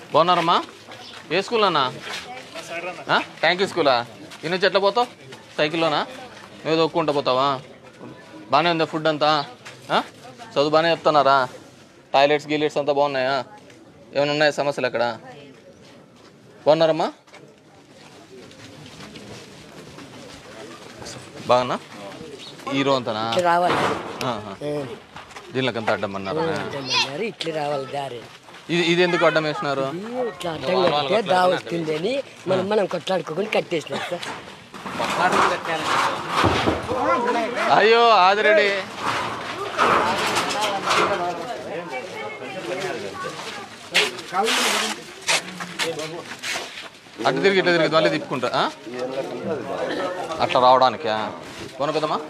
బాగున్నారమ్మా ఏ స్కూల్ అన్నా ట్యాంక్ స్కూలా ఈ నుంచి ఎట్లా పోతావు సైకిల్లోనా నువ్వు దొక్కుంటా పోతావా బాగానే ఉందా ఫుడ్ అంతా ఆ? చదువు బాగానే చెప్తున్నారా టాయిలెట్స్ గీలెట్స్ అంతా బాగున్నాయా ఏమైనా ఉన్నాయా సమస్యలు అక్కడ బాగున్నారమ్మా బాగున్నా హీరో అంతనా ఇట్లా రావాలి ఆహా. దీనిలోకంతా అడ్డం అన్నారా అన్నారు ఇట్లా రావాలి దారి ఇది ఇది ఎందుకు అడ్డం వేసినారు ఇట్లా అడ్డం కడితే దా వస్తుంది అని మనం మనం కొట్లాడుకోకుండా కట్టేసినాం సార్ అయ్యో ఆదిరెడ్డి అటు తిరిగి ఇట్లా తిరిగి మళ్ళీ తిప్పుకుంటా ఆ? అట్లా రావడానికా కొన పెద్దమ్మా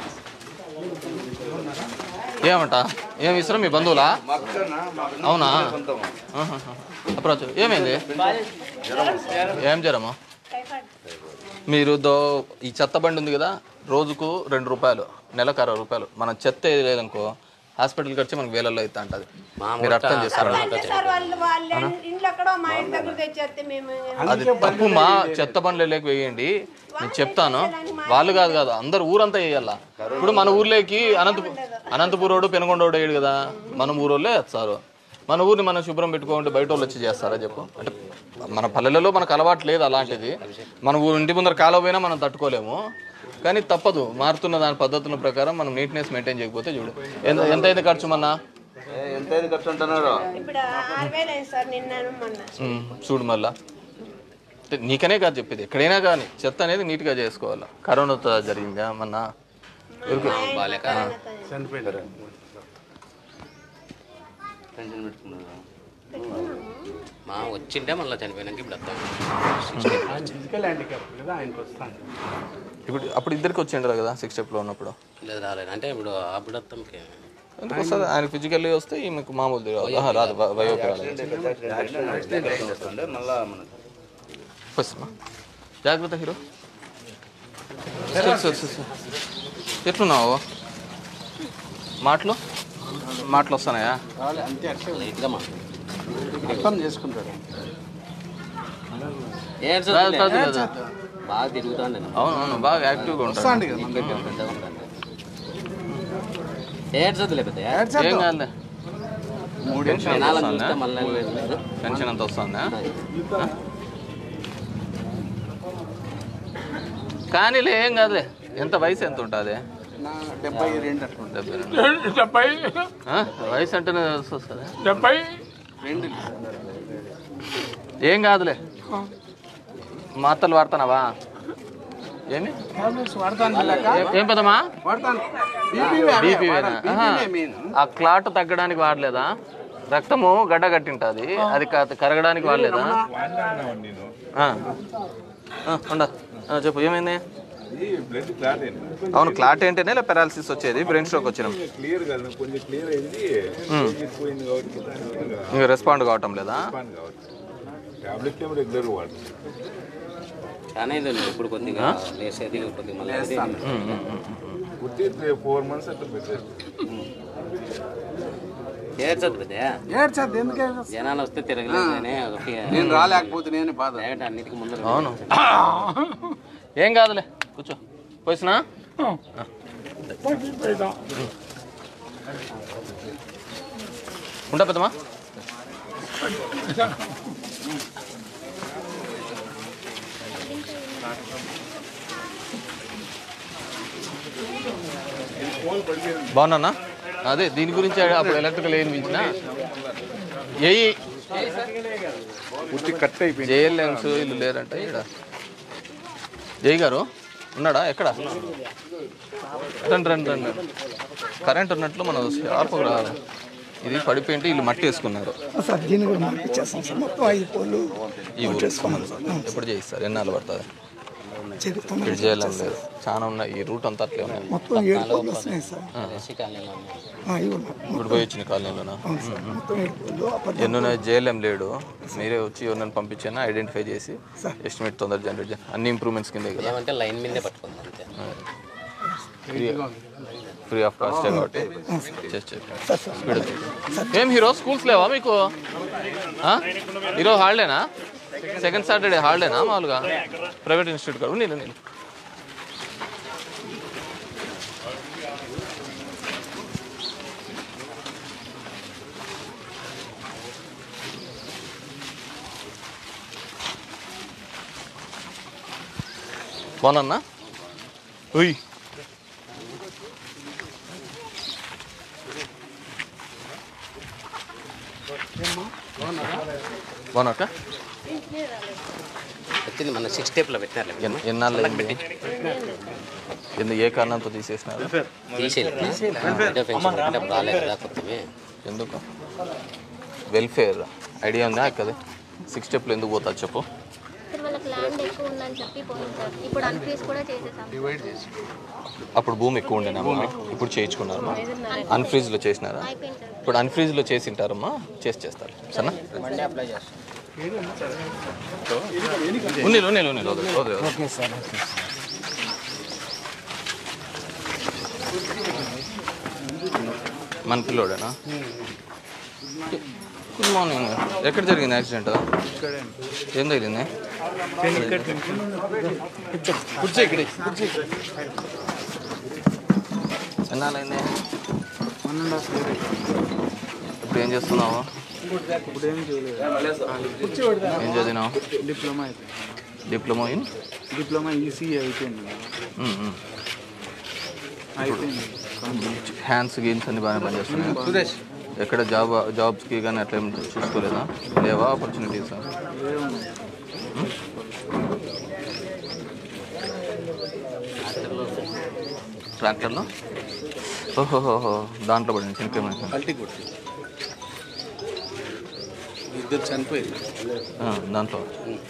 ఏమంట ఏమి ఇస్తారా మీ బంధువులా అవునా ఆహాహా. అప్రోచ్ ఏమైంది ఏం జ్వరమా మీరు దో ఈ చెత్త బండి ఉంది కదా రోజుకు రెండు రూపాయలు నెలకు అరవై రూపాయలు మనం చెత్త ఏది లేదనుకో హాస్పిటల్కి వచ్చి మనకు వేలల్లో అయితే అంటది మీరు అర్థం చేసుకోండి సార్ వాళ్ళు వాళ్ళ ఇంట్లో ఎక్కడో మా ఇంటి దగ్గర తెచ్చేస్తే మేము అది తప్పు మా చెత్త బండ్లలోకి వేయండి నేను చెప్తాను వాళ్ళు కాదు కాదు అందరు ఊరంతా వేయాల ఇప్పుడు మన ఊర్లోకి అనంతపు అనంతపురోడు పెనుగొండోడు వేయడు కదా మన ఊరోళ్ళే వేస్తారు మన ఊరిని మనం శుభ్రం పెట్టుకోండి బయట వాళ్ళు వచ్చి చేస్తారా చెప్పు అంటే మన పల్లెలలో మనకు అలవాటు లేదు అలాంటిది మన ఊరు ఇంటి ముందర కాలువ పోయినా మనం తట్టుకోలేము కానీ తప్పదు మారుతున్న దాని పద్ధతుల ప్రకారం మనం నీట్నెస్ మెయింటైన్ చేయకపోతే చూడు ఎంత ఎంత అయింది ఖర్చు మొన్న ఎంత అయింది ఖర్చు అంటున్నారు ఇప్పుడు ఆరు వేలు అయింది సార్ నిన్న మొన్న ఉమ్, చూడు మళ్ళా అంటే నీకనే కాదు చెప్పేది ఎక్కడైనా కానీ చెత్త అనేది నీట్గా చేసుకోవాలి కరోనాతో జరిగిందా మొన్న ఎవరికి చనిపోయినారు టెన్షన్ పెట్టుకున్నారు మా వచ్చిండే మళ్ళీ చనిపోయినాక ఇప్పుడు వస్తాం ఫిజికల్ హ్యాండిక్యాప్ కదా ఆయనకు వస్తాను ఇప్పుడు అప్పుడు ఇద్దరికి వచ్చిండ్రు కదా సిక్స్ స్టెప్లో ఉన్నప్పుడు లేదు రాలేదు అంటే ఇప్పుడు అప్పుడు వస్తాం ఎందుకు వస్తుంది ఆయన ఫిజికల్లీ వస్తే ఈమెకు మామూలు తెలియదు. ఆహా, రాదు వ- వయోకి రాదు యాక్సిడెంట్ వస్తుండే మళ్ళా మన వస్తున్నా జాగ్రత్త హీరో సరే సరే సరే సరే. ఎట్లున్నావు మాటలు మాటలు వస్తున్నాయా అంతే అట్లే లైట్గా మా అర్థం చేసుకుంటాడు ఏం రాదు, చదువులే. రాదు కదా. బాగా తిరుగుతాండి అవును అవును బాగా యాక్టివ్గా ఉంటాడు వస్తాండి కదా పెద్దగా ఉంటాను ఏడు చదువులే పెద్ద ఏం కాదులే టెన్షన్ అంత జనాలను వస్తుందా చూస్తే మళ్ళీ లేదు. టెన్షన్ అంత వస్తుందా కానీలే ఏం కాదులే ఎంత వయసు ఎంత ఉంటుంది నా డెబ్బై రెండు అట్లా డెబ్బై రెండు. డెబ్బై ఆ? వయసు అంటేనే వస్తుంది డెబ్బై రెండు ఏం కాదులే మాతలు వాడుతున్నావా ఏమి వాడతాను ఏం- ఏం పెద్దమ్మా వాడతాను బీపీ ఆ క్లాట్ తగ్గడానికి వాడలేదా రక్తము గడ్డ కట్టింటది అది క- కరగడానికి వాడలేదా ఆ. ఆ, ఉండ ఆ, చెప్పు ఏమైంది బ్లడ్ క్లాట్ అయింది అవును క్లాట్ ఏంటనే ఇలా పెరాలసిస్ వచ్చేది బ్రెయిన్ స్ట్రోక్ వచ్చినాం క్లియర్ కాదు కొంచెం క్లియర్ అయింది పోయింది కాబట్టి దానివల్ల ఇంకా రెస్పాండ్ కావటం లేదా రెస్పాండ్ కావచ్చు టాబ్లెట్ ఏమో రెగ్యులర్ వాడుతుంది కానీ ఇది ఇప్పుడు కొద్దిగా లేసేది కొద్దిగా మళ్ళీ అదే పుట్టి ఫోర్ మంత్స్ అట్లా పెట్టేది ఏడు చదువు పెద్ద ఏడ్చద్దు ఎందుకు ఏడ్చొద్దు? జనాలు వస్తే తిరగలేదని ఒకటి నేను రాలేకపోతే నేను బాధ లేదంటే అన్నిటికీ ముందు అవును ఏం కాదులే కూర్చో పోయినా ఉంటా పెద్దమ్మా బాగున్నా అదే దీని గురించి అప్పుడు ఎలక్ట్రికల్ ఏం మించిన ఏయి పుట్టి కట్ అయిపోయింది జేఎల్ఎంస్ వీళ్ళు లేరంట ఇక్కడ జై గారు ఉన్నాడా ఎక్కడ రండి రండి రండి కరెంట్ ఉన్నట్లు మనం షార్ప్గా రావాలి ఇది పడిపోయింటే వీళ్ళు మట్టి వేసుకున్నారు సార్ దీన్ని కూడా మార్పిచ్చేస్తాం సార్ మొత్తం ఐదు పోలు ఈ ఊరు చేసుకున్నాం సార్ ఎప్పుడు చేయిస్తారు ఎన్నాళ్ళు పడుతుంది చెప్తాం ఇక్కడ చేయాలని లేదు చాలా ఉన్నాయి ఈ రూట్ అంతా అట్లే ఉన్నాయి మొత్తం ఏడు పోలు వస్తున్నాయి సార్ ఎస్సీ కాలనీలో ఉన్నాయి. ఆ, ఇవి ఉన్నాయి. ఇప్పుడు పోయి వచ్చిన కాలనీలోనా అవును సార్ మొత్తం ఏడు పోలు అప్పటి ఎన్నున్న జేఎల్ఎం లేడు మీరే వచ్చి ఎవరినైనా పంపించాను ఐడెంటిఫై చేసి ఎస్టిమేట్ తొందర జనరేట్ చేయండి అన్ని ఇంప్రూవ్మెంట్స్ కింద కదా ఏమంటే లైన్ మీదే పట్టుకుందాం అంతే ఇది ఫ్రీ ఆఫ్ కాస్ట్ కాబట్టి చేసి చెప్పి ఏం హీరో స్కూల్స్ లేవా మీకు ఆ? ఈరోజు హాలిడేనా సెకండ్ సాటర్డే హాలిడేనా మామూలుగా ప్రైవేట్ ఇన్స్టిట్యూట్ కాదు నేను నేను బాగున్నా ఉయ్ బాగున్నాక వచ్చింది మన సిక్స్ స్టెప్లో పెట్టినారు ఎన్- ఎన్నాళ్ళు అయింది ఎందు ఏ కారణంతో తీసేసినారు తీసేయాలి రాలేదు కదా కొత్తవి ఎందుకు వెల్ఫేర్ ఐడియా ఉందా కదా సిక్స్ స్టెప్లు ఎందుకు పోతా చెప్పు సార్ వాళ్ళకి ల్యాండ్ ఎక్కువ ఉందని చెప్పి పోయింది సార్ ఇప్పుడు అన్ఫ్రీజ్ కూడా చేసేసాం అప్పుడు భూమి ఎక్కువ ఉండేనా ఇప్పుడు చేయించుకున్నారమ్మా అన్ఫ్రీజ్లో చేసినారా అయిపోయింది సార్ ఇప్పుడు అన్ఫ్రీజ్లో చేసి ఉంటారమ్మా చేసి చేస్తారు సరేనా మండే అప్లై చేస్తాం ఉన్నీలు ఉన్నీలు ఉన్నీలు వదిలే వదిలే వదిలే. ఓకే సార్ ఓకే మన పిల్లోడేనా గుడ్ మార్నింగ్ ఎక్కడ జరిగింది యాక్సిడెంట్ ఏం తగిలింది కూర్చో ఇక్కడ ఎన్నాళ్ళైంది ఇప్పుడు ఏం చేస్తున్నావు ఏం చదివినావు డిప్లొమా అయిపోయింది డిప్లొమా ఇన్ డిప్లొమా ఈసీ అయిపోయింది అయిపోయింది హ్యాండ్స్ గేమ్స్ అన్ని బాగానే పనిచేస్తున్నాయి ఎక్కడ జాబ్ జాబ్స్కి కానీ అట్లా ఏం చూసుకోలేదా లేవా ఆపర్చునిటీస్ ట్రాక్టర్లో ఓహోహోహో దాంట్లో పడింది చిన్నకేమైనా పల్టీ కొట్టి ఇద్దరు చనిపోయింది దాంట్లో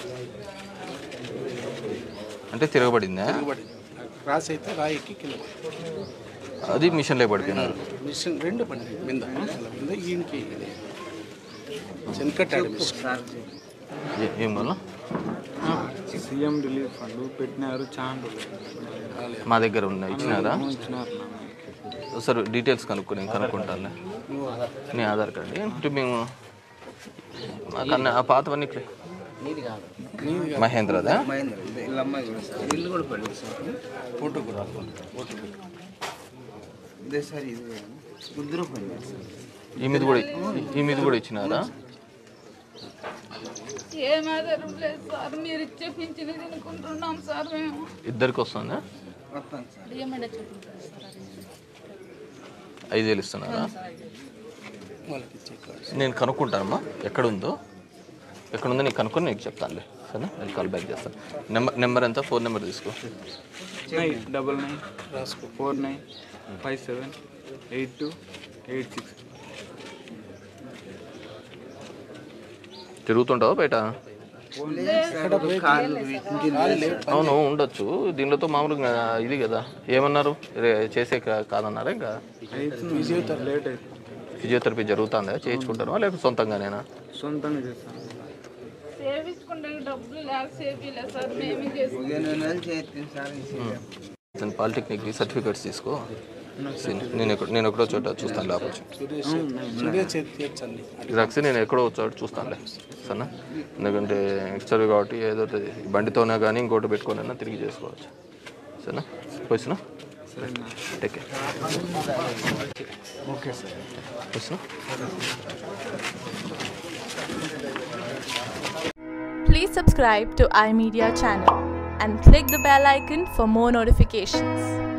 అంటే తిరగబడిందా క్రాస్ అయితే రాయికి కింద అది మిషన్లో పడిపోయినారు మిషన్ రెండు పడింది మింద మింద ఈయనకి చెనకట్టాడు మిషన్ ఏ- ఏం వల్ల సీఎం రిలీఫ్ ఫండ్ పెట్టినారు చాలా మా దగ్గర ఉన్నాయి ఇచ్చినారా ఇచ్చినారు సార్ డీటెయిల్స్ కనుక్కో నేను కనుక్కుంటానులే నీ ఆధార్ కార్డు ఏంటి మేము మాకన్నా ఆ పాతవన్నీ ఇక్కడ మహేంద్రదా ఇల్లు కూడా పడింది సార్ ఫోటో కూడా ఫోటో ఇదే సార్ ఇది ముద్ర పడింది సార్ ఈ మీద కూడా ఈ మీద కూడా ఇచ్చినారా ఏం ఆధారం లేదు సార్ మీరు ఇచ్చే పింఛని తినుకుంటున్నాం సార్ మేము ఇద్దరికి వస్తుందా మొత్తం సార్ ఏమంటే చూపించారు సార్ ఐదు వేలు ఇస్తున్నారా వాళ్ళకి ఇచ్చే కార్డు నేను కనుక్కుంటానమ్మా ఎక్కడ ఉందో ఎక్కడ ఉందో నీకు కనుక్కొని నీకు చెప్తానులే సరేనా నేను కాల్ బ్యాక్ చేస్తాను నెంబర్ నెంబర్ ఎంత ఫోన్ నెంబర్ తీసుకో nine double nine four nine five seven eight two eight six తిరుగుతుంటావా బయట కార్లు అవును ఉండొచ్చు దీనిలో మామూలుగా ఇది కదా ఏమన్నారు రే- చేసే కా- కాదన్నారా ఇంకా ఫిజియోథెరపీ లేట్ అవుతుంది ఫిజియోథెరపీ జరుగుతుందా చేయించుకుంటారా లేకపోతే సొంతంగానేనా సొంతంగా చేస్తాను సేవించుకుంటే డబ్బులు లేక సేవిలే సార్ మేమే చేసుకుంటాం పదిహేను నెలలు చేస్తాను సార్ ఈ సీఎం. నేను పాలిటెక్నిక్ సర్టిఫికేట్స్ తీసుకో నేను ఎక్కడ నేను ఎక్కడో చోట చూస్తాను లేకపోతే సురేష్ సురేష్ చేతి తీర్చండి జిరాక్స్ నేను ఎక్కడో చోట చూస్తానులే సరేనా ఎందుకంటే ఎక్స్టర్వ్ కాబట్టి ఏదో ఒకటి బండితోనే కానీ ఇంకోటి పెట్టుకొని తిరిగి చేసుకోవచ్చు సరేనా వచ్చినా టేక్ కేర్ ఓకే సార్ వచ్చినా Please subscribe to iMedia channel and click the bell icon for more notifications.